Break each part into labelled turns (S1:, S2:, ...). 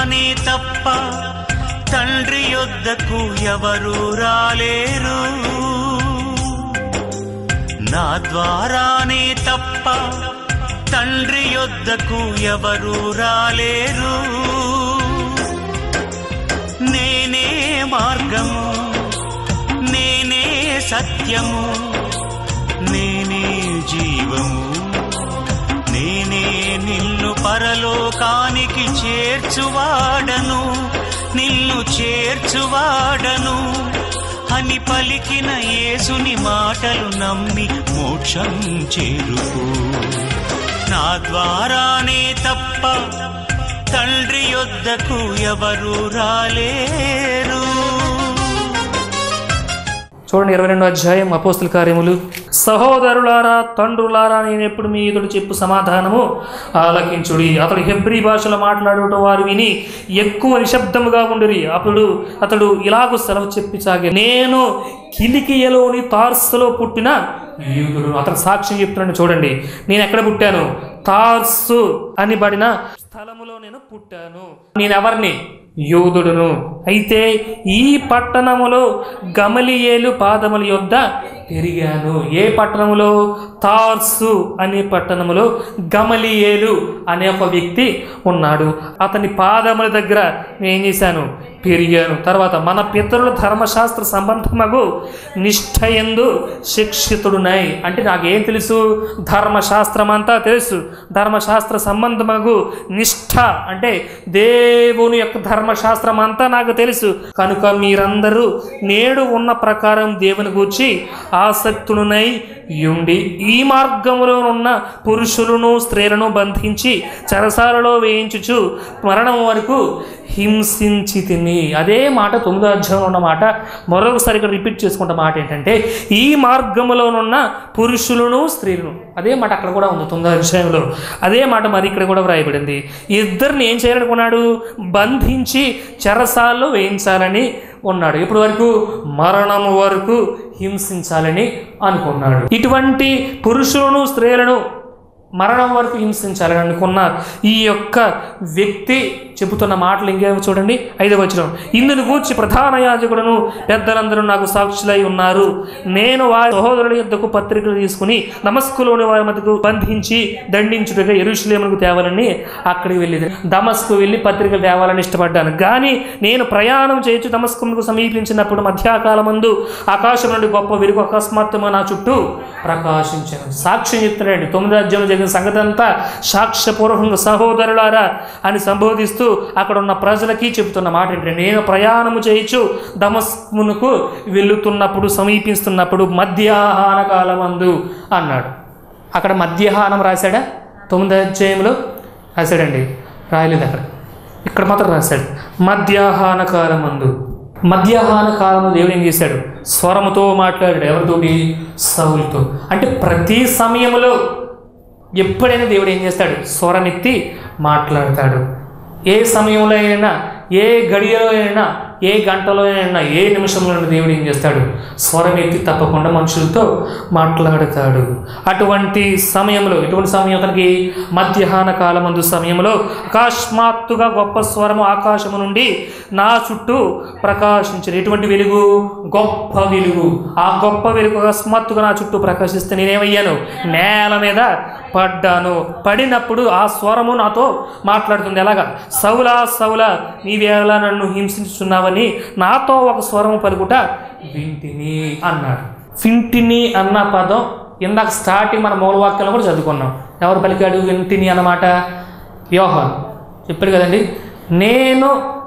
S1: ద్వారానే తప్ప తండ్రి యొద్దకు ఎవరు రాలేరు నా ద్వారానే తప్ప తండ్రి యొద్దకు ఎవరు రాలేరు నేనే మార్గము నేనే సత్యము నేనే జీవము నేనే నిన్ను పరలోకానికి చేర్చువాడను నిన్ను చేర్చువాడను అని పలికిన యేసుని మాటలు నమ్మి మోక్షం చేరుకు నా ద్వారానే తప్ప తండ్రి యొద్దకు ఎవరు రాలేరు
S2: చూడండి ఇరవై రెండో అధ్యాయం అపోస్తుల కార్యములు సహోదరులారా తండ్రులారా నేను ఎప్పుడు మీ ఎదుడు చెప్పు సమాధానము ఆలకించుడి అతడు హెబ్రీ భాషలో మాట్లాడుట వారు విని ఎక్కువ నిశ్శబ్దముగా ఉండిరి అప్పుడు అతడు ఇలాగూ సెలవు చెప్పి సాగే నేను కిలికియలోని తార్సులో పుట్టిన యూదుడు అతను సాక్ష్యం చెప్తున్నాడు చూడండి నేను ఎక్కడ పుట్టాను తార్సు అని పడిన స్థలములో నేను పుట్టాను నేను ఎవరిని యూదుడును అయితే ఈ పట్టణములో గమలియేలు పాదముల యొద్ద పెరిగాను ఏ పట్టణములో తార్సు అనే పట్టణములో గమలియేలు అనే ఒక వ్యక్తి ఉన్నాడు అతని పాదముల దగ్గర నేను ఏం చేశాను పెరిగాను తర్వాత మన పితరుల ధర్మశాస్త్ర సంబంధమగు నిష్ఠయందు శిక్షితుడునై అంటే నాకేం తెలుసు ధర్మశాస్త్రం అంతా తెలుసు ధర్మశాస్త్ర సంబంధమగు నిష్ఠ అంటే దేవుని యొక్క ధర్మశాస్త్రం అంతా నాకు తెలుసు కనుక మీరందరూ నేడు ఉన్న ప్రకారం దేవుని గూర్చి ఆసక్తుడునై యుండి ఈ మార్గములో ఉన్న పురుషులను స్త్రీలను బంధించి చెరసాలలో వేయించుచు మరణం వరకు హింసించి తిని అదే మాట తొమ్మిదో అధ్యాయంలో ఉన్న మాట మరొకసారి ఇక్కడ రిపీట్ చేసుకుంటే మాట ఏంటంటే ఈ మార్గములోనున్న పురుషులను స్త్రీలను అదే మాట అక్కడ కూడా ఉంది తొమ్మిదో అధ్యాయంలో అదే మాట మరి ఇక్కడ కూడా వ్రాయబడింది ఇద్దరిని ఏం చేయాలనుకున్నాడు బంధించి చెరసాల్లో వేయించాలని ఉన్నాడు ఇప్పటి వరకు మరణం వరకు హింసించాలని అనుకున్నాడు ఇటువంటి పురుషులను స్త్రీలను మరణం వరకు హింసించాలని అనుకున్న ఈ యొక్క వ్యక్తి చెబుతున్న మాటలు ఇంకేమో చూడండి ఐదవ వచనం ఇందును గూర్చి ప్రధాన యాజకుడును పెద్దలందరూ నాకు సాక్షులై ఉన్నారు నేను వారి సహోదరుల యొద్దకు పత్రికలు తీసుకుని నమస్కులోని వారి మధ్యకు బంధించి దండించుటగా ఎరుషులేములకు తేవాలని అక్కడికి వెళ్ళేది దమస్కు వెళ్ళి పత్రికలు తేవాలని ఇష్టపడ్డాను కానీ నేను ప్రయాణం చేయొచ్చు దమస్కుముకు సమీపించినప్పుడు మధ్యాకాలమందు ఆకాశం నుండి గొప్ప వెలుగు అకస్మాత్తుగా నా చుట్టూ ప్రకాశించాను సాక్ష్యం చెప్తున్నాడు తొమ్మిది అధ్యాయంలో జరిగిన సంగతి అంతా సాక్ష్యపూర్వకంగా సహోదరులారా అని సంబోధిస్తూ అక్కడ ఉన్న ప్రజలకి చెబుతున్న మాట ఏంటంటే నేను ప్రయాణము చేయొచ్చు దమస్కునకు వెళుతున్నప్పుడు సమీపిస్తున్నప్పుడు మధ్యాహ్న కాలమందు అన్నాడు అక్కడ మధ్యాహ్నం రాశాడా తొమ్మిది అధ్యాయంలో రాశాడండి రాయలేదు అక్కడ ఇక్కడ మాత్రం రాశాడు మధ్యాహ్న కాలమందు మధ్యాహ్న కాలంలో దేవుడు ఏం చేశాడు స్వరముతో మాట్లాడాడు ఎవరితోటి సౌలుతో అంటే ప్రతి సమయంలో ఎప్పుడైనా దేవుడు ఏం చేస్తాడు స్వరమెత్తి మాట్లాడతాడు ఏ సమయంలో అయినా ఏ గడియలో అయినా ఏ గంటలో అయినా ఏ నిమిషంలో అయినా దేవుడు ఏం చేస్తాడు స్వరం ఎత్తి తప్పకుండా మనుషులతో మాట్లాడతాడు అటువంటి సమయంలో ఎటువంటి సమయం అతనికి మధ్యాహ్న కాలమందు సమయంలో అకస్మాత్తుగా గొప్ప స్వరము ఆకాశము నుండి నా చుట్టూ ప్రకాశించిన ఎటువంటి వెలుగు గొప్ప వెలుగు ఆ గొప్ప వెలుగు అకస్మాత్తుగా నా చుట్టూ ప్రకాశిస్తే నేనేమయ్యాను నేల మీద పడ్డాను పడినప్పుడు ఆ స్వరము నాతో మాట్లాడుతుంది ఎలాగా సౌలా సౌలా నీవేలా నన్ను హింసించుచున్నావని నాతో ఒక స్వరము పలుకుట వింటిని అన్నాడు వింటిని అన్న పదం ఇందాక స్టార్టింగ్ మన మూలవాక్యంలో కూడా చదువుకున్నాం ఎవరు పలికాడు వింటిని అన్నమాట యోహాన్ చెప్పాడు కదండి నేను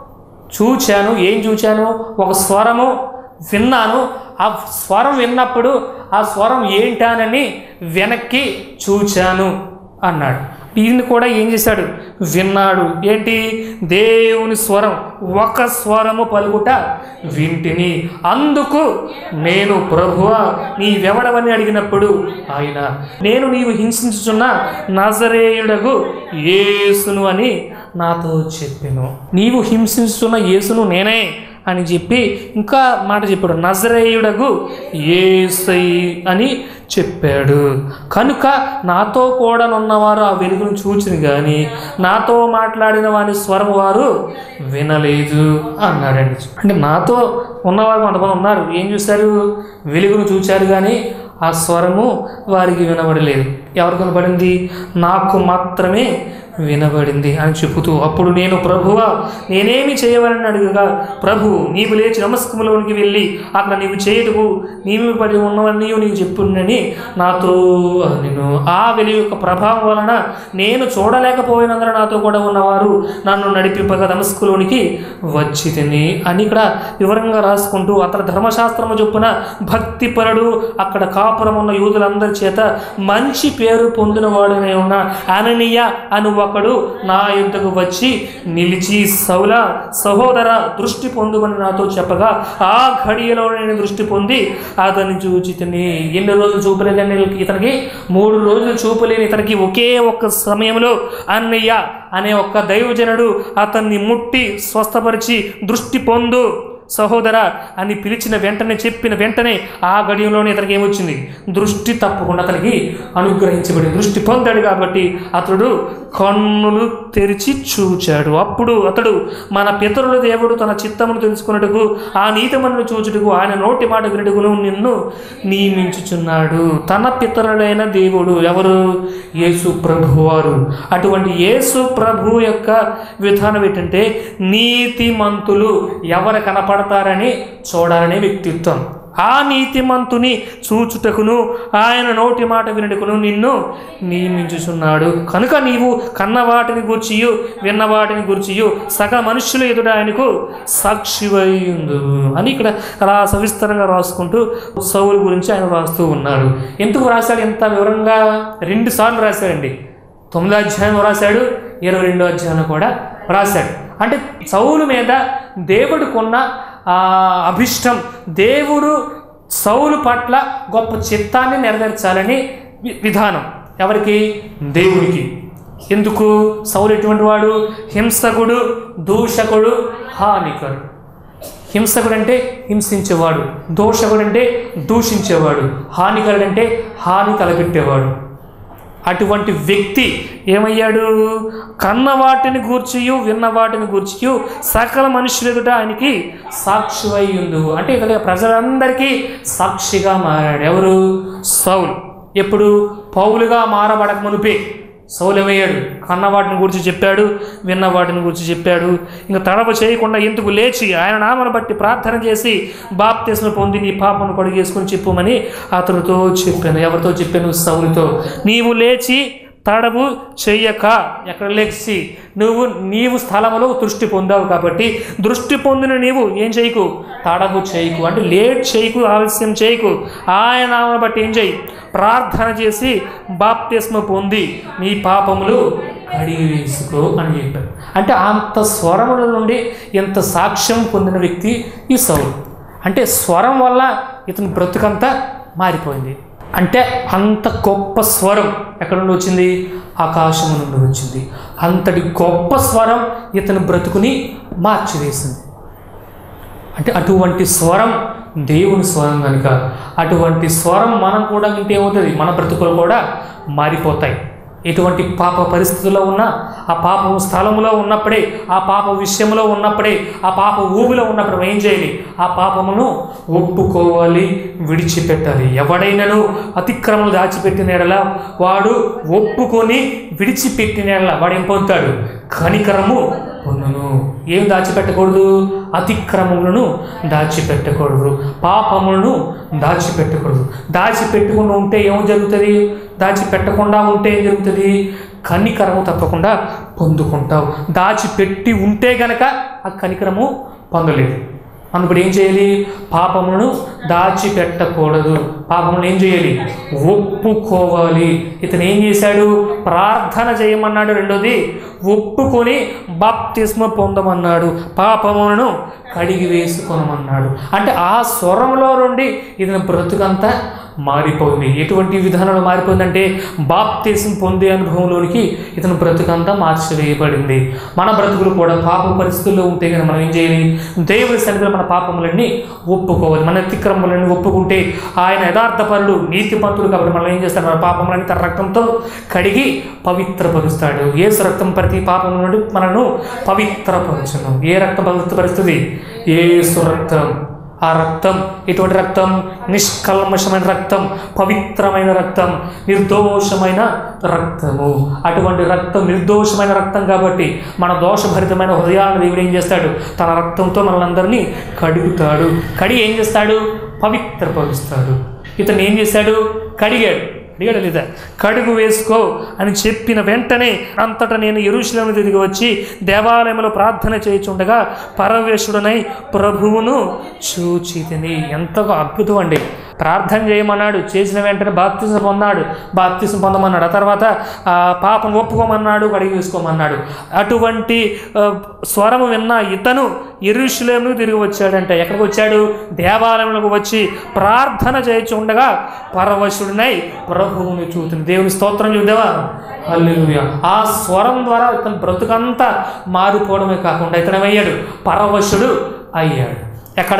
S2: చూచాను ఏం చూచాను ఒక స్వరము విన్నాను ఆ స్వరం విన్నప్పుడు ఆ స్వరం ఏంటానని వెనక్కి చూచాను అన్నాడు ఈయన కూడా ఏం చేశాడు విన్నాడు ఏంటి దేవుని స్వరం ఒక స్వరము పలుకుట వింటిని అందుకు నేను ప్రభువా నీవెవడవని అడిగినప్పుడు ఆయన నేను నీవు హింసించుచున్న నజరేయుడగు యేసును అని నాతో చెప్పాను నీవు హింసించుచున్న యేసును నేనే అని చెప్పి ఇంకా మాట చెప్పాడు నజరేయుడగు ఏసై అని చెప్పాడు కనుక నాతో కూడా ఉన్నవారు ఆ వెలుగును చూచిని కానీ నాతో మాట్లాడిన వాని స్వరం వారు వినలేదు అన్నాడండి అంటే నాతో ఉన్నవారు కొంతమంది ఉన్నారు ఏం చూశారు వెలుగును చూచారు కానీ ఆ స్వరము వారికి వినబడలేదు ఎవరికి వినబడింది నాకు మాత్రమే వినబడింది అని చెబుతూ అప్పుడు నేను ప్రభువా నేనేమి చేయవలని అడుగుగా ప్రభు నీవు లేచి నమస్కములోనికి వెళ్ళి అక్కడ నీవు చేయటకు నీవు పడి ఉన్నవన్నీ నీవు చెప్పునని నాతో నేను ఆ వెలుగు యొక్క ప్రభావం వలన నేను చూడలేకపోయినందున నాతో కూడా ఉన్నవారు నన్ను నడిపింపగా నమస్కులోనికి వచ్చి తిని అని ఇక్కడ వివరంగా రాసుకుంటూ అతని ధర్మశాస్త్రము చొప్పున భక్తిపరుడు అక్కడ కాపురం ఉన్న యూదులందరి చేత మంచి పేరు పొందిన వాడునే ఉన్న అననీయ అను ఒకడు నా యుద్ధకు వచ్చి నిలిచి సౌల సహోదర దృష్టి పొందుమని నాతో చెప్పగా ఆ ఘడియలో నేను దృష్టి పొంది అతన్ని చూచి తిని ఎన్ని రోజులు చూపలేదని ఇతనికి మూడు రోజులు చూపలేని ఇతనికి ఒకే ఒక్క సమయంలో అన్నయ్య అనే ఒక్క దైవజనుడు అతన్ని ముట్టి స్వస్థపరిచి దృష్టి పొందు సహోదర అని పిలిచిన వెంటనే చెప్పిన వెంటనే ఆ గడియంలోనే అతనికి ఏమొచ్చింది దృష్టి తప్పకుండా అతనికి అనుగ్రహించబడి దృష్టి పొందాడు కాబట్టి అతడు కన్నులు తెరిచి చూచాడు అప్పుడు అతడు మన పితరుల దేవుడు తన చిత్తమును తెలుసుకున్నట్టుకు ఆ నీతిమను చూచుటకు ఆయన నోటి మాట వినడుగును నిన్ను నియమించుచున్నాడు తన పితరులైన దేవుడు ఎవరు యేసు ప్రభువారు అటువంటి యేసు ప్రభు యొక్క విధానం ఏంటంటే నీతిమంతులు ఎవరు కనపడతారని చూడాలనే వ్యక్తిత్వం ఆ నీతిమంతుని చూచుటకును ఆయన నోటి మాట వినుటకును నిన్ను నియమించుచున్నాడు కనుక నీవు కన్న వాటిని గూర్చియు విన్న వాటిని గూర్చియు సగ మనుష్యుల ఎదుట ఆయనకు సాక్షివైందు అని ఇక్కడ అలా సవిస్తరంగా రాసుకుంటూ సౌలు గురించి ఆయన రాస్తూ ఉన్నాడు ఎందుకు రాశాడు ఎంత వివరంగా రెండు సార్లు రాశాడండి తొమ్మిదో అధ్యాయం రాశాడు ఇరవై రెండో అధ్యాయం కూడా రాశాడు అంటే సౌలు మీద దేవుడికున్న ఆ అభిష్టం దేవుడు సౌలు పట్ల గొప్ప చిత్తాన్ని నెరవేర్చాలని వి- విధానం ఎవరికి దేవుడికి ఎందుకు సౌలు ఎటువంటి వాడు హింసకుడు దూషకుడు హానికరుడు హింసకుడు అంటే హింసించేవాడు దోషకుడు అంటే దూషించేవాడు హానికరుడు అంటే హాని తలపెట్టేవాడు అటువంటి వ్యక్తి ఏమయ్యాడు కన్న వాటిని గూర్చియు విన్న వాటిని గూర్చియు సకల మనుషులు ఎదుట ఆయనకి సాక్షి ఉండు అంటే ఇక్కడ ప్రజలందరికీ సాక్షిగా మారాడు ఎవరు సౌలు ఎప్పుడు పౌలుగా మారబడక మునిపే సౌలు ఏమయ్యాడు కన్న వాటిని గురించి చెప్పాడు విన్న వాటిని గురించి చెప్పాడు ఇంకా తడవ చేయకుండా ఎందుకు లేచి ఆయన నామను బట్టి ప్రార్థన చేసి బాప్తిస్మ పొంది నీ పాపను కడుగేసుకుని చెప్పుమని అతనితో చెప్పాను ఎవరితో చెప్పాను సౌలుతో నీవు లేచి తడవు చెయ్యక ఎక్కడ లేచి నువ్వు నీవు స్థలములో దృష్టి పొందావు కాబట్టి దృష్టి పొందిన నీవు ఏం చేయకు తడవు చేయకు అంటే లేట్ చేయకు ఆలస్యం చేయకు ఆయన నామను బట్టి ఏం చేయి ప్రార్థన చేసి బాప్తిస్మ పొంది నీ పాపములు కడిగి వేసుకో అని చెప్పారు అంటే అంత స్వరముల నుండి ఎంత సాక్ష్యం పొందిన వ్యక్తి ఈ సౌలు అంటే స్వరం వల్ల ఇతని బ్రతుకంతా మారిపోయింది అంటే అంత గొప్ప స్వరం ఎక్కడ నుండి వచ్చింది ఆకాశం నుండి వచ్చింది అంతటి గొప్ప స్వరం ఇతని బ్రతుకుని మార్చివేసింది అంటే అటువంటి స్వరం దేవుని స్వరం కనుక అటువంటి స్వరం మనం కూడా వింటే ఏమవుతుంది మన బ్రతుకులు కూడా మారిపోతాయి ఎటువంటి పాప పరిస్థితుల్లో ఉన్నా ఆ పాపం స్థలంలో ఉన్నప్పుడే ఆ పాప విషయంలో ఉన్నప్పుడే ఆ పాప ఊబిలో ఉన్నప్పుడు మనం ఏం చేయాలి ఆ పాపమును ఒప్పుకోవాలి విడిచిపెట్టాలి ఎవడైనాను అతిక్రమలు దాచిపెట్టిన ఎడల వాడు ఒప్పుకొని విడిచిపెట్టిన ఎడల వాడు ఏం పొందుతాడు కనికరము పొందును ఏం దాచిపెట్టకూడదు అతిక్రమములను దాచిపెట్టకూడదు పాపములను దాచిపెట్టకూడదు దాచిపెట్టుకుని ఉంటే ఏం జరుగుతుంది దాచిపెట్టకుండా ఉంటే ఏం జరుగుతుంది కనికరము తప్పకుండా పొందుకుంటావు దాచిపెట్టి ఉంటే గనక ఆ కనికరము పొందలేదు అందుకు ఏం చేయాలి పాపములను దాచిపెట్టకూడదు పాపములను ఏం చేయాలి ఒప్పుకోవాలి ఇతను ఏం చేశాడు ప్రార్థన చేయమన్నాడు రెండోది ఒప్పుకొని బాప్తిస్మ పొందమన్నాడు పాపములను కడిగి వేసుకోనమన్నాడు అంటే ఆ స్వరంలో నుండి ఇతని బ్రతుకంతా మారిపోయింది ఎటువంటి విధానంలో మారిపోయిందంటే బాప్తీసం పొందే అనుభవంలోనికి ఇతను బ్రతుకంతా మార్చివేయబడింది మన బ్రతుకులు కూడా పాప పరిస్థితుల్లో ఉంటే కనుక మనం ఏం చేయాలి దేవుడి సన్నిధిలో మన పాపములన్నీ ఒప్పుకోవాలి మన అతిక్రమములన్నీ ఒప్పుకుంటే ఆయన యథార్థపరుడు నీతిపంతుడు కాబట్టి మనం ఏం చేస్తాడు మన పాపములన్నీ తన రక్తంతో కడిగి పవిత్రపరుస్తాడు ఏసు రక్తం ప్రతి పాపం నుండి మనను పవిత్రపరచును ఏ రక్తం పవిత్రపరుస్తుంది ఏసు రక్తం ఆ రక్తం ఎటువంటి రక్తం నిష్కల్మషమైన రక్తం పవిత్రమైన రక్తం నిర్దోషమైన రక్తము అటువంటి రక్తం నిర్దోషమైన రక్తం కాబట్టి మన దోషభరితమైన హృదయాలను దేవుడు ఏం చేస్తాడు తన రక్తంతో మనల్ని కడుగుతాడు కడిగి ఏం చేస్తాడు పవిత్రపరుస్తాడు ఇతను ఏం చేశాడు కడిగాడు అడిగాడు లేదా కడుగు వేసుకో అని చెప్పిన వెంటనే అంతటా నేను ఎరుశలేము తిరిగి వచ్చి దేవాలయంలో ప్రార్థన చేయుచుండగా పరవేశుడనై ప్రభువును చూచితిని ఎంతగా అద్భుతం అండి ప్రార్థన చేయమన్నాడు చేసిన వెంటనే బాప్తిసం పొందాడు బాప్తిసం పొందమన్నాడు ఆ తర్వాత ఆ పాపం ఒప్పుకోమన్నాడు కడిగి వేసుకోమన్నాడు అటువంటి ఆ, స్వరము విన్న ఇతను ఎరుషులేమును తిరిగి వచ్చాడంట ఎక్కడికి వచ్చాడు దేవాలయంలోకి వచ్చి ప్రార్థన చేయుచుండగా పరవశుడినై ప్రభువుని చూతుంది దేవుని స్తోత్రం చూద్దామా హల్లెలూయా ఆ స్వరం ద్వారా ఇతను బ్రతుకంతా మారిపోవడమే కాకుండా ఇతను ఏమయ్యాడు పరవశుడు అయ్యాడు ఎక్కడ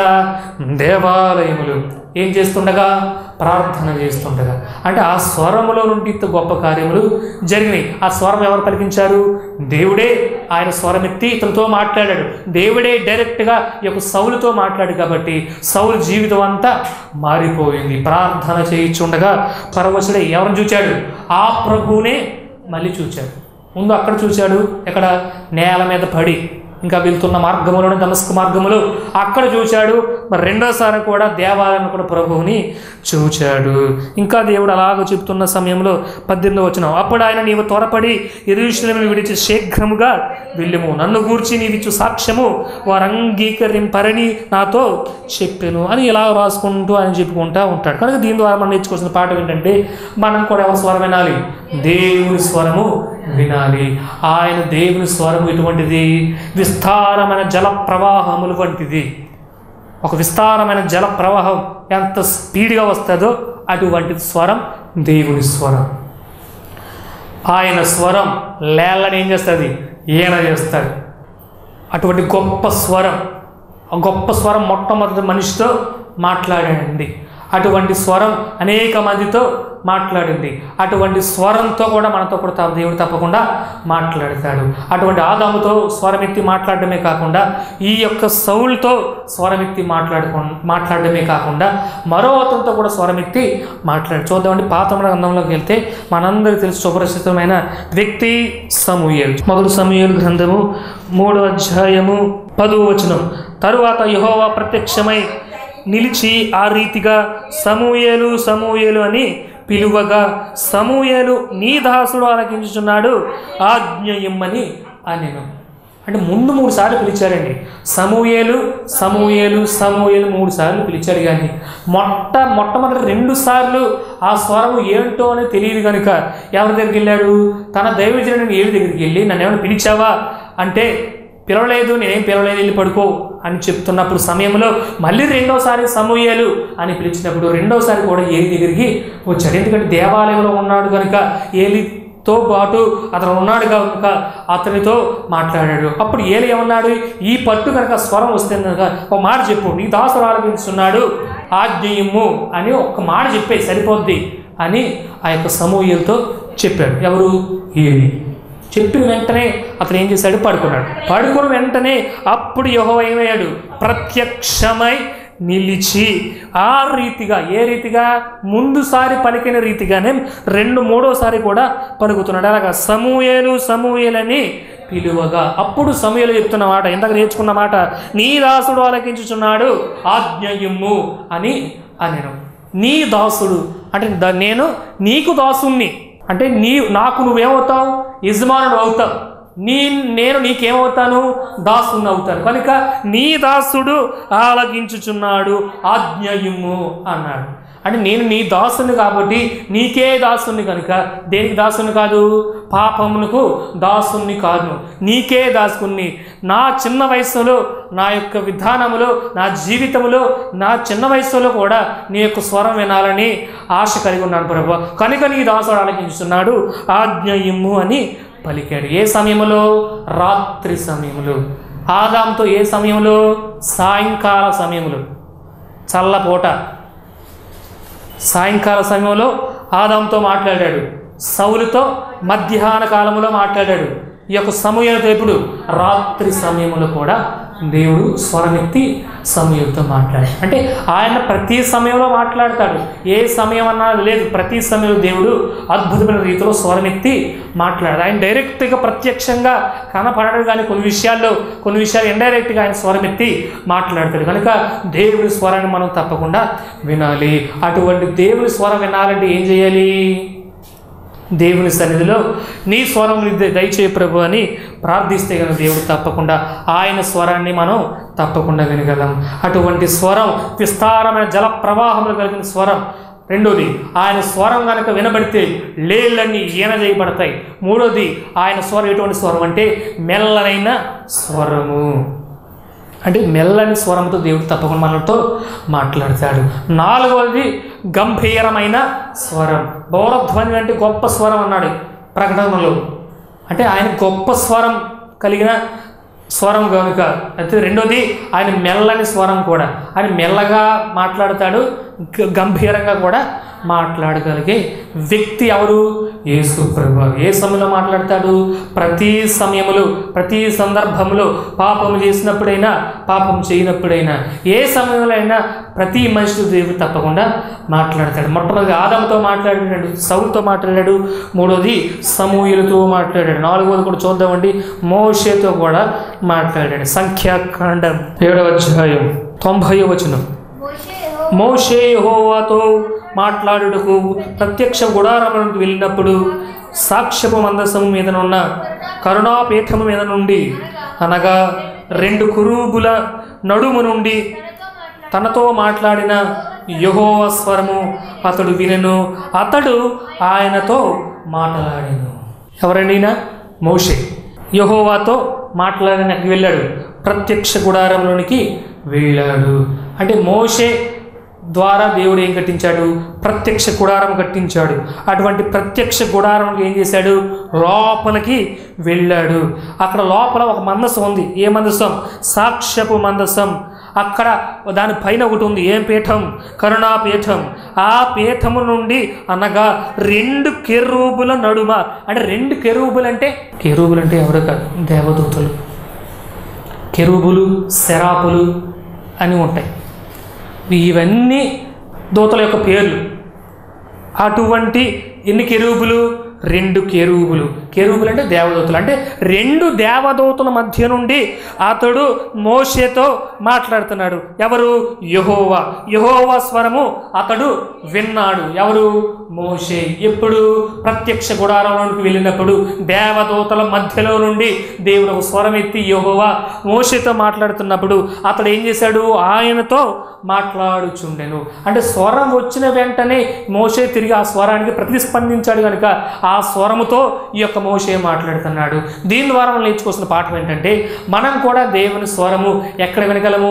S2: దేవాలయములు ఏం చేస్తుండగా ప్రార్థన చేస్తుండగా అంటే ఆ స్వరములో నుండి ఇంత గొప్ప కార్యములు జరిగినాయి ఆ స్వరం ఎవరు పలికించారు దేవుడే ఆయన స్వరమెత్తి ఇతనితో మాట్లాడాడు దేవుడే డైరెక్ట్గా ఈ యొక్క సౌలుతో మాట్లాడు కాబట్టి సౌలు జీవితం అంతా మారిపోయింది ప్రార్థన చేయించుండగా పరవశుడే ఎవరిని చూచాడు ఆ ప్రభువునే మళ్ళీ చూచాడు ముందు అక్కడ చూశాడు ఎక్కడ నేల మీద పడి ఇంకా వెళ్తున్న మార్గములోని దమస్క మార్గములు అక్కడ చూశాడు మరి రెండోసారి కూడా దేవాలయం కూడా ప్రభువుని చూచాడు ఇంకా దేవుడు అలాగ చెప్తున్న సమయంలో పద్దెనిమిది వచ్చిన అప్పుడు ఆయన నీవు త్వరపడి ఎరుషులను విడిచి శీఘ్రముగా వెళ్ళుము నన్ను గూర్చి నీవిచ్చు సాక్ష్యము వారు అంగీకరింపరని నాతో చెప్పాను అని ఇలా రాసుకుంటూ ఆయన చెప్పుకుంటా ఉంటాడు కనుక దీని ద్వారా మనం నేర్చుకోవాల్సిన పాఠం ఏంటంటే మనం కూడా ఎవరి స్వరం వినాలి దేవుని స్వరము వినాలి ఆయన దేవుని స్వరం ఎటువంటిది విస్తారమైన జల ప్రవాహములు వంటిది ఒక విస్తారమైన జల ప్రవాహం ఎంత స్పీడ్గా వస్తుందో అటువంటి స్వరం దేవుని స్వరం ఆయన స్వరం లేళ్ళని ఏం చేస్తుంది ఈయన చేస్తాడు అటువంటి గొప్ప స్వరం ఆ గొప్ప స్వరం మొట్టమొదటి మనిషితో మాట్లాడండి అటువంటి స్వరం అనేక మందితో మాట్లాడింది అటువంటి స్వరంతో కూడా మనతో కూడా తా- దేవుడు తప్పకుండా మాట్లాడతాడు అటువంటి ఆదాముతో స్వరమెత్తి మాట్లాడడమే కాకుండా ఈ యొక్క సౌల్తో స్వరమెత్తి మాట్లాడుకో మాట్లాడడమే కాకుండా మరో అతనితో కూడా స్వరమెత్తి మాట్లాడు చూద్దామండి పాత గ్రంథంలోకి వెళ్తే మనందరికీ తెలుసు సుపరిచితమైన వ్యక్తి సమూయేలు మొదలు సమూయేలు గ్రంథము మూడో అధ్యాయము పదో వచనం తరువాత యెహోవా ప్రత్యక్షమై నిలిచి ఆ రీతిగా సమూయేలు సమూయేలు అని పిలువగా సమూయేలు నీ దాసుడు ఆలకించుచున్నాడు ఆజ్ఞ ఇమ్మని అనెను అంటే ముందు మూడు సార్లు పిలిచారండి సమూయేలు సమూయేలు సమూయేలు మూడు సార్లు పిలిచాడు కానీ మొట్ట మొట్టమొదటి రెండు సార్లు ఆ స్వరము ఏంటో అని తెలియదు కనుక ఎవరి దగ్గరికి వెళ్ళాడు తన దైవజనుని ఏడు దగ్గరికి వెళ్ళి నన్ను ఏమైనా పిలిచావా అంటే పిలవలేదు నేనేం పిలవలేదు వెళ్ళి పడుకో అని చెప్తున్నప్పుడు సమయంలో మళ్ళీ రెండోసారి సమూహలు అని పిలిచినప్పుడు రెండోసారి కూడా ఏలి దగ్గరికి వచ్చాడు ఎందుకంటే దేవాలయంలో ఉన్నాడు కనుక ఏలితో పాటు అతను ఉన్నాడు కనుక అతనితో మాట్లాడాడు అప్పుడు ఏలి ఏమన్నాడు ఈ పట్టు కనుక స్వరం వస్తే కనుక ఒక మాట చెప్పు నీ దాసుడు ఆలపించున్నాడు ఆజ్ఞయము అని ఒక మాట చెప్పే సరిపోద్ది అని ఆ యొక్క సమూహలతో చెప్పాడు ఎవరు ఏలి చెప్పిన వెంటనే అతను ఏం చేశాడు పడుకున్నాడు పడుకున్న వెంటనే అప్పుడు యెహోవా ఏమయ్యాడు ప్రత్యక్షమై నిలిచి ఆ రీతిగా ఏ రీతిగా ముందుసారి పలికిన రీతిగానే రెండు మూడోసారి కూడా పలుకుతున్నాడు అలాగా సమూయేలు సమూయేలని పిలువగా అప్పుడు సమూయేలు చెప్తున్న మాట ఇందాక నేర్చుకున్న మాట నీ దాసుడు ఆలకించుచున్నాడు ఆజ్ఞయుమ్ము అని అనెను నీ దాసుడు అంటే ద- నేను నీకు దాసుణ్ణి అంటే నీ నాకు నువ్వేమవుతావు యజమానుడు అవుతావు నీ నేను నీకేమవుతాను దాసుని అవుతాను కనుక నీ దాసుడు ఆలగించుచున్నాడు ఆజ్ఞయుము అన్నాడు అంటే నేను నీ దాసుని కాబట్టి నీకే దాసుని కనుక దేనికి దాసుని కాదు పాపమునకు దాసుని కాదు నీకే దాసుకుని నా చిన్న వయసులో నా యొక్క విధానములో నా జీవితంలో నా చిన్న వయసులో కూడా నీ యొక్క స్వరం వినాలని ఆశ కలిగి ఉన్నాను ప్రభు కనుక నీ దాసుడు ఆలకించుతున్నాడు ఆజ్ఞ ఇమ్ము అని పలికాడు ఏ సమయంలో రాత్రి సమయంలో ఆదాంతో ఏ సమయంలో సాయంకాల సమయంలో చల్లపూట సాయంకాల సమయంలో ఆదాంతో మాట్లాడాడు సౌలుతో మధ్యాహ్న కాలంలో మాట్లాడాడు ఈ యొక్క సమయంతో ఎప్పుడు రాత్రి సమయంలో కూడా దేవుడు స్వరమెత్తి సమయంతో మాట్లాడాడు అంటే ఆయన ప్రతి సమయంలో మాట్లాడతాడు ఏ సమయం అన్నా లేదు ప్రతి సమయంలో దేవుడు అద్భుతమైన రీతిలో స్వరమెత్తి మాట్లాడాడు ఆయన డైరెక్ట్గా ప్రత్యక్షంగా కనపడడు కానీ కొన్ని విషయాల్లో కొన్ని విషయాలు ఇండైరెక్ట్గా ఆయన స్వరమెత్తి మాట్లాడతాడు కనుక దేవుడి స్వరాన్ని మనం తప్పకుండా వినాలి అటువంటి దేవుని స్వరం వినాలంటే ఏం చేయాలి దేవుని సన్నిధిలో నీ స్వరం దయచేయ ప్రభు అని ప్రార్థిస్తే కనుక దేవుడు తప్పకుండా ఆయన స్వరాన్ని మనం తప్పకుండా వినగలం అటువంటి స్వరం విస్తారమైన జల ప్రవాహములు కలిగిన స్వరం రెండోది ఆయన స్వరం కనుక వినబడితే లేళ్ళన్నీ ఈన చేయబడతాయి మూడోది ఆయన స్వరం ఎటువంటి స్వరం అంటే మెల్లనైన స్వరము అంటే మెల్లని స్వరంతో దేవుడు తప్పకుండా మనతో మాట్లాడతాడు నాలుగవది గంభీరమైన స్వరం బౌరధ్వని అంటే గొప్ప స్వరం అన్నాడు ప్రకటనలో అంటే ఆయన గొప్ప స్వరం కలిగిన స్వరం కనుక అయితే రెండోది ఆయన మెల్లని స్వరం కూడా ఆయన మెల్లగా మాట్లాడతాడు గ- గంభీరంగా కూడా మాట్లాడగలిగే వ్యక్తి ఎవరు యేసు ప్రభు ఏ సమయంలో మాట్లాడతాడు ప్రతి సమయంలో ప్రతి సందర్భంలో పాపం చేసినప్పుడైనా పాపం చేయనప్పుడైనా ఏ సమయంలో అయినా ప్రతి మనిషి దేవుడు తప్పకుండా మాట్లాడతాడు మొట్టమొదటి ఆదంతో మాట్లాడాడు సౌలతో మాట్లాడాడు మూడోది సమూహలతో మాట్లాడాడు నాలుగోది కూడా చూద్దామండి మోషేతో కూడా మాట్లాడాడు సంఖ్యాకాండం ఏడవ అధ్యాయం తొంభై వచనం మోషే యెహోవాతో మాట్లాడుటకు ప్రత్యక్ష గుడారములకు వెళ్ళినప్పుడు సాక్ష్యపు మందసము మీదనున్న కరుణాపీఠము మీద నుండి అనగా రెండు కురూబుల నడుము నుండి తనతో మాట్లాడిన యహోవ స్వరము అతడు వినెను అతడు ఆయనతో మాట్లాడాను ఎవరండినా మోషే యహోవాతో మాట్లాడడానికి వెళ్ళాడు ప్రత్యక్ష గుడారంలోనికి వెళ్ళాడు అంటే మోషే ద్వారా దేవుడు ఏం కట్టించాడు ప్రత్యక్ష గుడారం కట్టించాడు అటువంటి ప్రత్యక్ష గుడారంలో ఏం చేశాడు లోపలికి వెళ్ళాడు అక్కడ లోపల ఒక మందసం ఉంది ఏ మందసం సాక్ష్యపు మందసం అక్కడ దాని పైన ఒకటి ఉంది ఏం పీఠం కరుణాపీఠం ఆ పీఠము నుండి అనగా రెండు కెరూబుల నడుమ అంటే రెండు కెరూబులు అంటే కెరూబులు అంటే ఎవరు కాదు దేవదూతలు కెరూబులు శరాపులు అని ఉంటాయి ఇవన్నీ దూతల యొక్క పేర్లు అటువంటి ఎన్ని కెరూబులు రెండు కెరూబులు కెరూబులు అంటే దేవదూతలు అంటే రెండు దేవదూతల మధ్య నుండి అతడు మోషేతో మాట్లాడుతున్నాడు ఎవరు యహోవా యహోవా స్వరము అతడు విన్నాడు ఎవరు మోషే ఎప్పుడు ప్రత్యక్ష గుడారంలోనికి వెళ్ళినప్పుడు దేవదూతల మధ్యలో నుండి దేవుడు ఒక స్వరం ఎత్తి యహోవా మోషేతో మాట్లాడుతున్నప్పుడు అతడు ఏం చేశాడు ఆయనతో మాట్లాడుచుండెను అంటే స్వరం వచ్చిన వెంటనే మోషే తిరిగి ఆ స్వరానికి ప్రతిస్పందించాడు కనుక ఆ స్వరముతో ఈ యొక్క మోషే మాట్లాడుతున్నాడు దీని ద్వారా మనం నేర్చుకోవాల్సిన పాఠం ఏంటంటే మనం కూడా దేవుని స్వరము ఎక్కడ వినగలము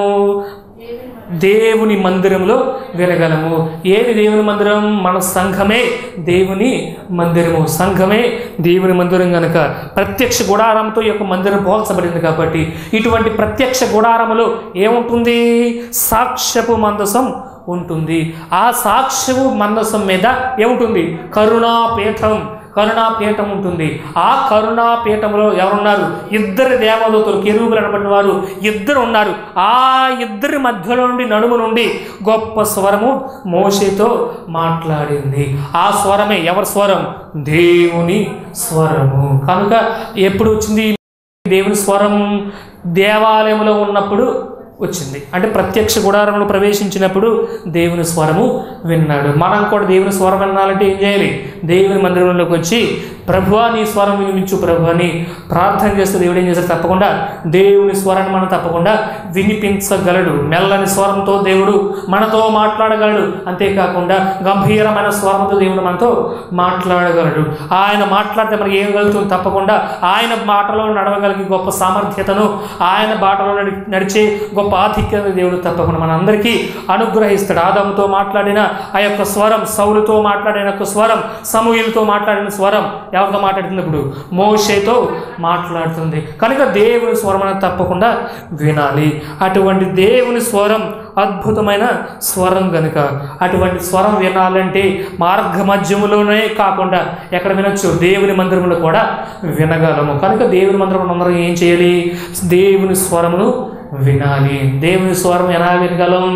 S2: దేవుని మందిరంలో వినగలము ఏది దేవుని మందిరం మన సంఘమే దేవుని మందిరము సంఘమే దేవుని మందిరం కనుక ప్రత్యక్ష గుడారంతో ఈ యొక్క మందిరం పోల్చబడింది కాబట్టి ఇటువంటి ప్రత్యక్ష గుడారములో ఏముంటుంది సాక్ష్యపు మందసం ఉంటుంది ఆ సాక్ష్యపు మందసం మీద ఏముంటుంది కరుణాపీఠం కరుణాపీఠం ఉంటుంది ఆ కరుణాపీఠంలో ఎవరున్నారు ఇద్దరు దేవదూతలు కెరూబులు అనబడిన వారు ఇద్దరు ఉన్నారు ఆ ఇద్దరి మధ్యలో నుండి నడుము నుండి గొప్ప స్వరము మోషేతో మాట్లాడింది ఆ స్వరమే ఎవరి స్వరం దేవుని స్వరము కనుక ఎప్పుడు వచ్చింది దేవుని స్వరం దేవాలయంలో ఉన్నప్పుడు వచ్చింది అంటే ప్రత్యక్ష గుడారంలో ప్రవేశించినప్పుడు దేవుని స్వరము విన్నాడు మనం కూడా దేవుని స్వరం వినాలంటే ఏం చేయాలి దేవుని మందిరంలోకి వచ్చి ప్రభువా నీ స్వరం వినిపించు ప్రభు అని ప్రార్థన చేస్తే దేవుడు ఏం చేస్తాడు తప్పకుండా దేవుని స్వరాన్ని మనం తప్పకుండా వినిపించగలడు మెల్లని స్వరంతో దేవుడు మనతో మాట్లాడగలడు అంతేకాకుండా గంభీరమైన స్వరంతో దేవుడు మనతో మాట్లాడగలడు ఆయన మాట్లాడితే మనకి ఏం కలుగుతుంది తప్పకుండా ఆయన మాటలో నడవగలిగే గొప్ప సామర్థ్యతను ఆయన బాటలో నడి నడిచే గొప్ప ఆధిక్యత దేవుడు తప్పకుండా మనందరికీ అనుగ్రహిస్తాడు ఆదాముతో మాట్లాడిన ఆ యొక్క స్వరం సౌలుతో మాట్లాడిన యొక్క స్వరం సమూహలతో మాట్లాడిన స్వరం ఎవరితో మాట్లాడుతుంది ఇప్పుడు మోషేతో మాట్లాడుతుంది కనుక దేవుని స్వరం అనేది తప్పకుండా వినాలి అటువంటి దేవుని స్వరం అద్భుతమైన స్వరం గనుక అటువంటి స్వరం వినాలంటే మార్గ మధ్యములోనే కాకుండా ఎక్కడ వినొచ్చు దేవుని మందిరంలో కూడా వినగలము కనుక దేవుని మందిరంలో అందరం ఏం చేయాలి దేవుని స్వరమును వినాలి దేవుని స్వరం ఎలా వినగలం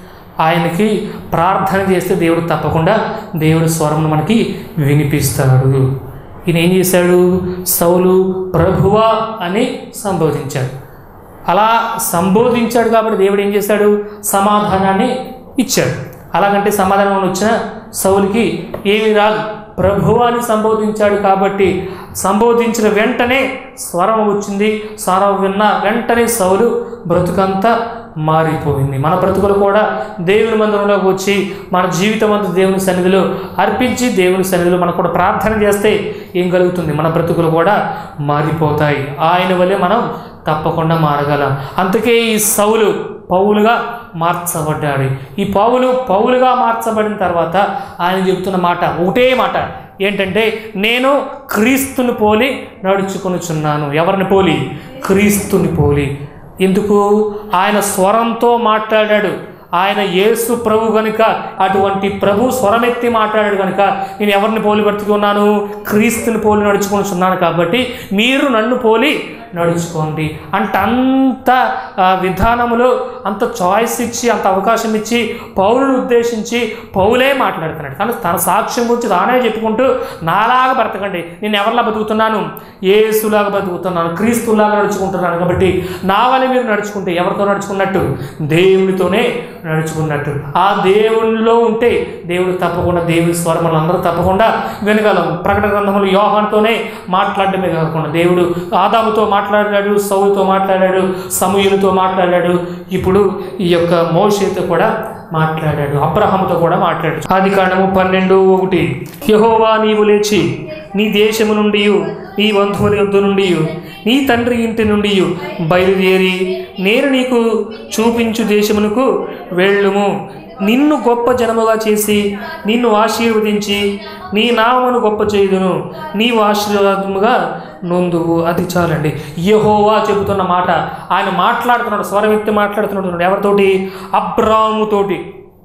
S2: ఆయనకి ప్రార్థన చేస్తే దేవుడు తప్పకుండా దేవుడి స్వరమును మనకి వినిపిస్తాడు ఈయన ఏం చేశాడు సౌలు ప్రభువా అని సంబోధించాడు అలా సంబోధించాడు కాబట్టి దేవుడు ఏం చేశాడు సమాధానాన్ని ఇచ్చాడు అలాగంటే సమాధానం వచ్చిన సౌలికి ఏమి రాదు ప్రభువాని సంబోధించాడు కాబట్టి సంబోధించిన వెంటనే స్వరం వచ్చింది స్వరం విన్న వెంటనే సౌలు బ్రతుకంతా మారిపోయింది మన బ్రతుకులు కూడా దేవుని మందిరంలోకి వచ్చి మన జీవితం అంతా దేవుని సన్నిధిలో అర్పించి దేవుని సన్నిధిలో మనం కూడా ప్రార్థన చేస్తే ఏం కలుగుతుంది మన బ్రతుకులు కూడా మారిపోతాయి ఆయన వల్లే మనం తప్పకుండా మారగలం అందుకే ఈ సౌలు పౌలుగా మార్చబడ్డాడు ఈ పౌలు పౌలుగా మార్చబడిన తర్వాత ఆయన చెబుతున్న మాట ఒకటే మాట ఏంటంటే నేను క్రీస్తుని పోలి నడుచుకొనుచున్నాను ఎవరిని పోలి క్రీస్తుని పోలి ఎందుకు ఆయన స్వరంతో మాట్లాడాడు ఆయన యేసు ప్రభు గనుక అటువంటి ప్రభు స్వరమెత్తి మాట్లాడాడు కనుక నేను ఎవరిని పోలి బ్రతికున్నాను క్రీస్తుని పోలి నడుచుకొనుచున్నాను కాబట్టి మీరు నన్ను పోలి నడుచుకోండి అంటే అంత ఆ, విధానములో అంత చాయిస్ ఇచ్చి అంత అవకాశం ఇచ్చి పౌరుని ఉద్దేశించి పౌలే మాట్లాడుతున్నాడు కానీ తన సాక్ష్యం గురించి తానే చెప్పుకుంటూ నాలాగా బ్రతకండి నేను ఎవరిలా బతుకుతున్నాను ఏసులాగా బతుకుతున్నాను క్రీస్తులాగా నడుచుకుంటున్నాను కాబట్టి నా వల్ల మీరు నడుచుకుంటే ఎవరితో నడుచుకున్నట్టు దేవునితోనే నడుచుకున్నట్టు ఆ దేవునిలో ఉంటే దేవుడు తప్పకుండా దేవుని స్వరములు అందరూ తప్పకుండా వినగలం ప్రకటన గ్రంథములు యోహాన్తోనే మాట్లాడడమే కాకుండా దేవుడు ఆదాముతో మాట్లాడాడు సౌలుతో మాట్లాడాడు సమూయులతో మాట్లాడాడు ఇప్పుడు ఈ యొక్క మోషేతో కూడా మాట్లాడాడు అబ్రహాముతో కూడా మాట్లాడాడు ఆది కాండము పన్నెండు ఒకటి యహోవా నీవు లేచి నీ దేశము నుండి నీ బంధువుల యొద్ద నుండి నీ తండ్రి ఇంటి నుండి బయలుదేరి నేను నీకు చూపించు దేశమునకు వెళ్ళుము నిన్ను గొప్ప జనముగా చేసి నిన్ను ఆశీర్వదించి నీ నామను గొప్ప చేయుదును నీవు ఆశీర్వాదముగా నొందువు అది చాలండి యహోవా చెబుతున్న మాట ఆయన మాట్లాడుతున్నాడు స్వరవ్యక్తి మాట్లాడుతున్నాడు ఎవరితోటి అబ్రాముతోటి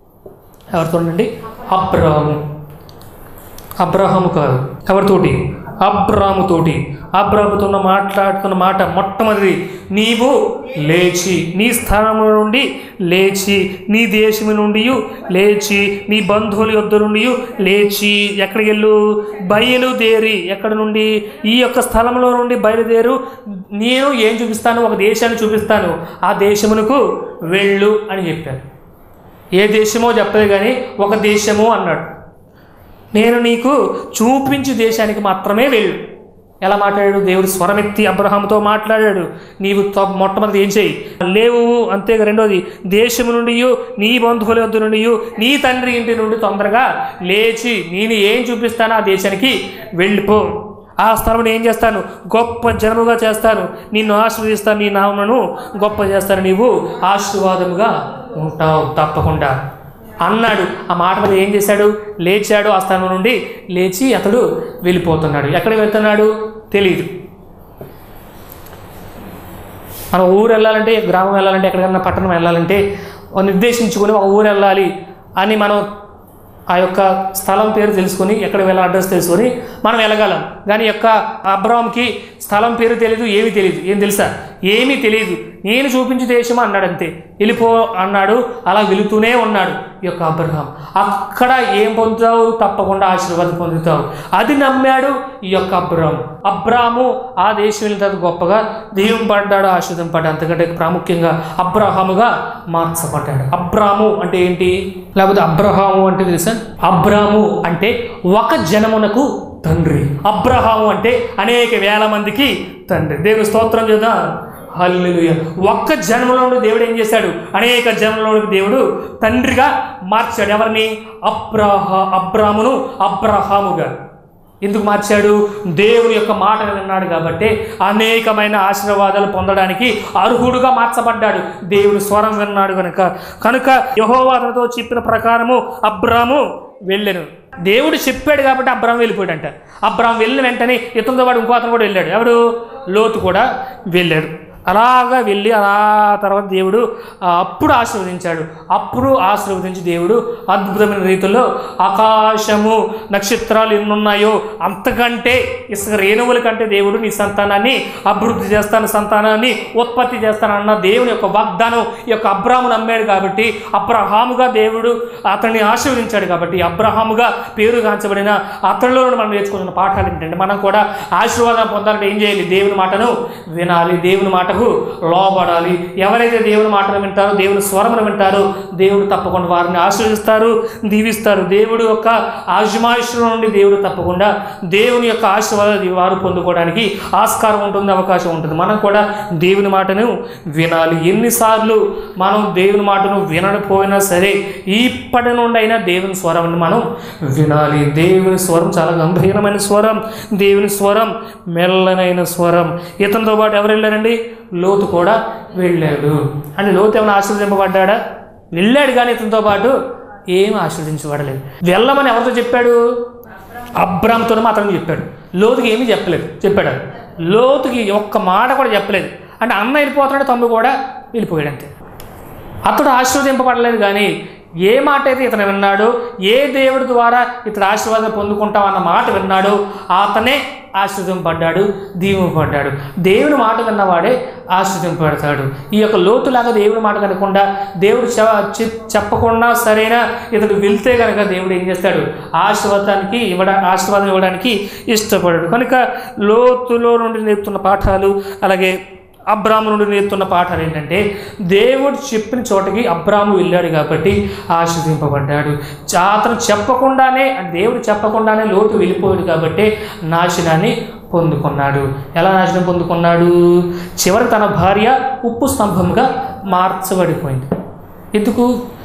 S2: ఎవరితోనండి అబ్రాము అబ్రహాము కాదు ఎవరితోటి అబ్రాముతోటి అబ్రాముతో మాట్లాడుతున్న మాట మొట్టమొదటి నీవు లేచి నీ స్థానము నుండి లేచి నీ దేశము నుండి లేచి నీ బంధువుల యొద్ద నుండి లేచి ఎక్కడికి వెళ్ళు బయలుదేరి ఎక్కడ నుండి ఈ యొక్క స్థలంలో నుండి బయలుదేరు నేను ఏం చూపిస్తాను ఒక దేశాన్ని చూపిస్తాను ఆ దేశమునకు వెళ్ళు అని చెప్పాను ఏ దేశమో చెప్పలేదు కానీ ఒక దేశము అన్నాడు నేను నీకు చూపించు దేశానికి మాత్రమే వెళ్ళు ఎలా మాట్లాడాడు దేవుడు స్వరమెత్తి అబ్రహాంతో మాట్లాడాడు నీవు త- మొట్టమొదటి ఏం చేయి లేవు అంతేగా రెండోది దేశము నుండి నీ బంధువుల వద్ద నుండి నీ తండ్రి ఇంటి నుండి తొందరగా లేచి నేను ఏం చూపిస్తానో ఆ దేశానికి వెళ్ళిపో ఆ స్థలంలో ఏం చేస్తాను గొప్ప జనముగా చేస్తాను నిన్ను ఆశీర్వదిస్తాను నీ నామను గొప్ప చేస్తాను నీవు ఆశీర్వాదముగా ఉంటావు తప్పకుండా అన్నాడు ఆ మాట మీద ఏం చేశాడు లేచాడు ఆ స్థానం నుండి లేచి అతడు వెళ్ళిపోతున్నాడు ఎక్కడికి వెళ్తున్నాడు తెలియదు మనం ఊరు వెళ్ళాలంటే గ్రామం వెళ్ళాలంటే ఎక్కడికైనా పట్టణం వెళ్ళాలంటే ఒక నిర్దేశించుకొని ఒక ఊరు వెళ్ళాలి అని మనం ఆ యొక్క స్థలం పేరు తెలుసుకొని ఎక్కడ వెళ్ళాలి అడ్రస్ తెలుసుకొని మనం వెళ్ళగలం కానీ ఈ యొక్క అబ్రామ్కి స్థలం పేరు తెలియదు ఏమీ తెలియదు ఏం తెలుసా ఏమీ తెలియదు నేను చూపించే దేశం అన్నాడు అంతే వెళ్ళిపో అన్నాడు అలా వెళుతూనే ఉన్నాడు ఈ యొక్క అబ్రహాం అక్కడ ఏం పొందుతావు తప్పకుండా ఆశీర్వాదం పొందుతావు అది నమ్మాడు ఈ యొక్క అబ్రాము అబ్రాము ఆ దేశం వెళ్ళిన తర్వాత గొప్పగా దెయ్యం పడ్డాడు ఆశీర్వాదం పడ్డాడు అంతకంటే ప్రాముఖ్యంగా అబ్రహాముగా మార్చబడ్డాడు అబ్రాము అంటే ఏంటి లేకపోతే అబ్రహాము అంటే తెలుసా అబ్రాము అంటే ఒక జనమునకు తండ్రి అబ్రహాము అంటే అనేక వేల మందికి తండ్రి దేవుని స్తోత్రం చేద్దాం హల్లెలూయా ఒక్క జన్మలో నుండి దేవుడు ఏం చేశాడు అనేక జన్మలో నుండి దేవుడు తండ్రిగా మార్చాడు ఎవరిని అబ్రహ అబ్రామును అబ్రహాముగా ఎందుకు మార్చాడు దేవుని యొక్క మాటను విన్నాడు కాబట్టి అనేకమైన ఆశీర్వాదాలు పొందడానికి అర్హుడుగా మార్చబడ్డాడు దేవుని స్వరం విన్నాడు కనుక కనుక యహోవాదతో చెప్పిన ప్రకారము అబ్రాము వెళ్ళాను దేవుడు చెప్పాడు కాబట్టి అబ్రాం వెళ్ళిపోయాడంట అబ్రాం వెళ్ళిన వెంటనే ఇతనితో పాటు ఇంకో అతను కూడా వెళ్ళాడు ఎవడు లోతు కూడా వెళ్ళాడు అలాగా వెళ్ళి అలా తర్వాత దేవుడు ఆ, అప్పుడు ఆశీర్వదించాడు అప్పుడు ఆశీర్వదించి దేవుడు అద్భుతమైన రీతిలో ఆకాశము నక్షత్రాలు ఎన్నున్నాయో అంతకంటే ఇసుక రేణువుల కంటే దేవుడు నీ సంతానాన్ని అభివృద్ధి చేస్తాను సంతానాన్ని ఉత్పత్తి చేస్తానన్న దేవుని యొక్క వాగ్దానం ఈ యొక్క అబ్రాహ్ము నమ్మాడు కాబట్టి అబ్రహాముగా దేవుడు అతన్ని ఆశీర్వదించాడు కాబట్టి అబ్రహాముగా పేరు గాంచబడిన అతనిలో నుండి మనం నేర్చుకున్న పాఠాలు ఏంటంటే మనం కూడా ఆశీర్వాదం పొందాలంటే ఏం చేయాలి దేవుని మాటను వినాలి దేవుని మాటకు లోబడాలి ఎవరైతే దేవుని మాటను వింటారో దేవుని స్వరమును వింటారో దేవుడు తప్పకుండా వారిని ఆశీర్వదిస్తారు దీవిస్తారు దేవుడు యొక్క ఆజమాయిషుల నుండి దేవుడు తప్పకుండా దేవుని యొక్క ఆశీర్వాదాలు వారు పొందుకోవడానికి ఆస్కారం ఉంటుంది అవకాశం ఉంటుంది మనం కూడా దేవుని మాటను వినాలి ఎన్నిసార్లు మనం దేవుని మాటను వినకపోయినా సరే ఇప్పటి నుండి అయినా దేవుని స్వరం మనం వినాలి దేవుని స్వరం చాలా గంభీరమైన స్వరం దేవుని స్వరం మెల్లనైన స్వరం ఇతనితో పాటు ఎవరు వెళ్ళారండి లోతు కూడా వెళ్ళాడు అంటే లోతు ఏమైనా ఆశీర్వదింపబడ్డా వెళ్ళాడు కానీ ఇతనితో పాటు ఏం ఆశీర్వదించబడలేదు వెళ్ళమని ఎవరితో చెప్పాడు అబ్రామ్తో మాత్రం చెప్పాడు లోతుకి ఏమీ చెప్పలేదు చెప్పాడు లోతుకి ఒక్క మాట కూడా చెప్పలేదు అంటే అన్న వెళ్ళిపోతున్నాడు తమ్ముడు కూడా వెళ్ళిపోయాడు అంతే అతడు ఆశీర్వదింపబడలేదు కానీ ఏ మాట అయితే ఇతను విన్నాడో ఏ దేవుడి ద్వారా ఇతడు ఆశీర్వాదం పొందుకుంటాం అన్న మాట విన్నాడో అతనే ఆశీర్వదింపబడ్డాడు దీవింపబడ్డాడు దేవుని మాట విన్నవాడే ఆశీర్వదింపబడతాడు ఈ యొక్క లోతులాగా దేవుని మాట కనకుండా దేవుడు చె- చె- చెప్పకుండా సరైన ఇతడు వెళ్తే కనుక దేవుడు ఏం చేస్తాడు ఆశీర్వాదానికి ఇవ్వడా ఆశీర్వాదం ఇవ్వడానికి ఇష్టపడాడు కనుక లోతులో నుండి నేర్పుతున్న పాఠాలు అలాగే అబ్రాము నుండి నేర్తున్న పాఠాలు ఏంటంటే దేవుడు చెప్పిన చోటకి అబ్రాము వెళ్ళాడు కాబట్టి ఆశీర్దింపబడ్డాడు చా- అతను చెప్పకుండానే అంటే దేవుడు చెప్పకుండానే లోతు వెళ్ళిపోయాడు కాబట్టి నాశనాన్ని పొందుకున్నాడు ఎలా నాశనం పొందుకున్నాడు చివరి తన భార్య ఉప్పు స్తంభంగా మార్చబడిపోయింది ఎందుకు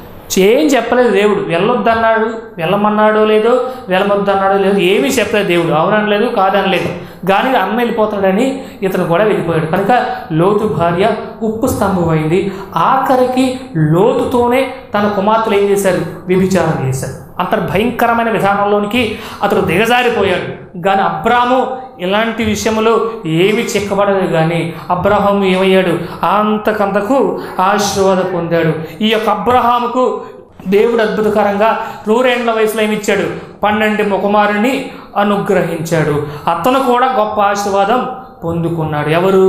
S2: ఏం చెప్పలేదు దేవుడు వెళ్ళొద్దన్నాడు వెళ్ళమన్నాడో లేదో వెళ్ళమొద్దన్నాడో లేదో ఏమీ చెప్పలేదు దేవుడు అవుననలేదు కాదనలేదు కానీ అన్న వెళ్ళిపోతాడని ఇతను కూడా వెళ్ళిపోయాడు కనుక లోతు భార్య ఉప్పు స్తంభం అయింది ఆఖరికి లోతుతోనే తన కుమార్తెలు ఏం చేశారు వ్యభిచారం చేశారు అంత భయంకరమైన విధానంలోనికి అతడు దిగజారిపోయాడు కానీ అబ్రాము ఇలాంటి విషయంలో ఏమి చిక్కబడలేదు కానీ అబ్రహాము ఏమయ్యాడు అంతకంతకు ఆశీర్వాద పొందాడు ఈ యొక్క అబ్రహాముకు దేవుడు అద్భుతకరంగా నూరేండ్ల వయసులో ఏమి ఇచ్చాడు పన్నెండు ముఖమారుని అనుగ్రహించాడు అతను కూడా గొప్ప ఆశీర్వాదం పొందుకున్నాడు ఎవరు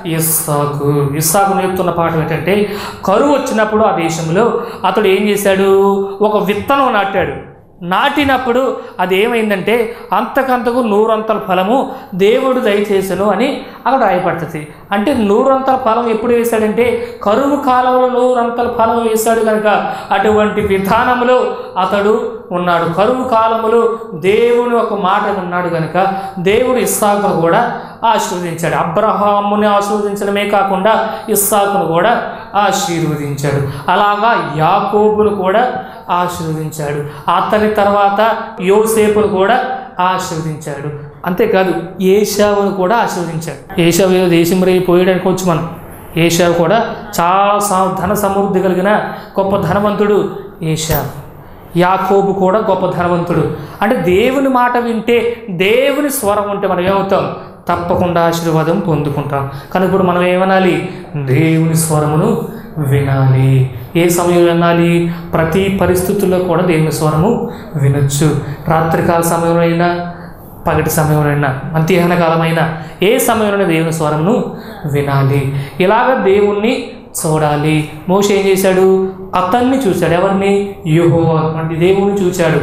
S2: ఇస్సాకు ఇస్సాకు నేర్పుతున్న పాఠం ఏంటంటే కరువు వచ్చినప్పుడు ఆ దేశంలో అతడు ఏం చేశాడు ఒక విత్తనం నాటాడు నాటినప్పుడు అది ఏమైందంటే అంతకంతకు నూరంతల ఫలము దేవుడు దయచేసను అని అక్కడ రాయబడుతుంది అంటే నూరంతల ఫలం ఎప్పుడు వేశాడంటే కరువు కాలంలో నూరంతల ఫలం వేశాడు కనుక అటువంటి విధానంలో అతడు ఉన్నాడు కరువు కాలములో దేవుని ఒక మాట ఉన్నాడు కనుక దేవుడు ఇస్సాకును కూడా ఆశీర్వదించాడు అబ్రహాముని ఆశీర్వదించడమే కాకుండా ఇస్సాకును కూడా ఆశీర్వదించాడు అలాగా యాకోబును కూడా ఆశీర్వదించాడు అతని తర్వాత యోసేపును కూడా ఆశీర్వదించాడు అంతేకాదు ఏషావును కూడా ఆశీర్వదించాడు ఏషావు ఏదో దేశం రేగి పోయాడు అనుకోవచ్చు మనం ఏషావు కూడా చాలా సా- ధన సమృద్ధి కలిగిన గొప్ప ధనవంతుడు ఏషావు యాకోబు కూడా గొప్ప ధనవంతుడు అంటే దేవుని మాట వింటే దేవుని స్వరం ఉంటే మనం ఏమవుతాం తప్పకుండా ఆశీర్వాదం పొందుకుంటాం కానీ ఇప్పుడు మనం ఏమనాలి దేవుని స్వరమును వినాలి ఏ సమయం వినాలి ప్రతి పరిస్థితుల్లో కూడా దేవుని స్వరము వినొచ్చు రాత్రికాల సమయంలో అయినా పగటి సమయంలోనైనా మధ్యాహ్న కాలమైనా ఏ సమయంలో దేవుని స్వరమును వినాలి ఇలాగ దేవుణ్ణి చూడాలి మోష ఏం చేశాడు అతన్ని చూశాడు ఎవరిని యుహో అంటే దేవుణ్ణి చూశాడు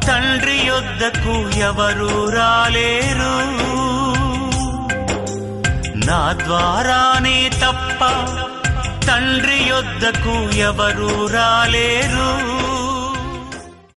S1: తండ్రి యొద్దకు ఎవరు రాలేరు నా ద్వారానే తప్ప తండ్రి యొద్దకు ఎవరు రాలేరు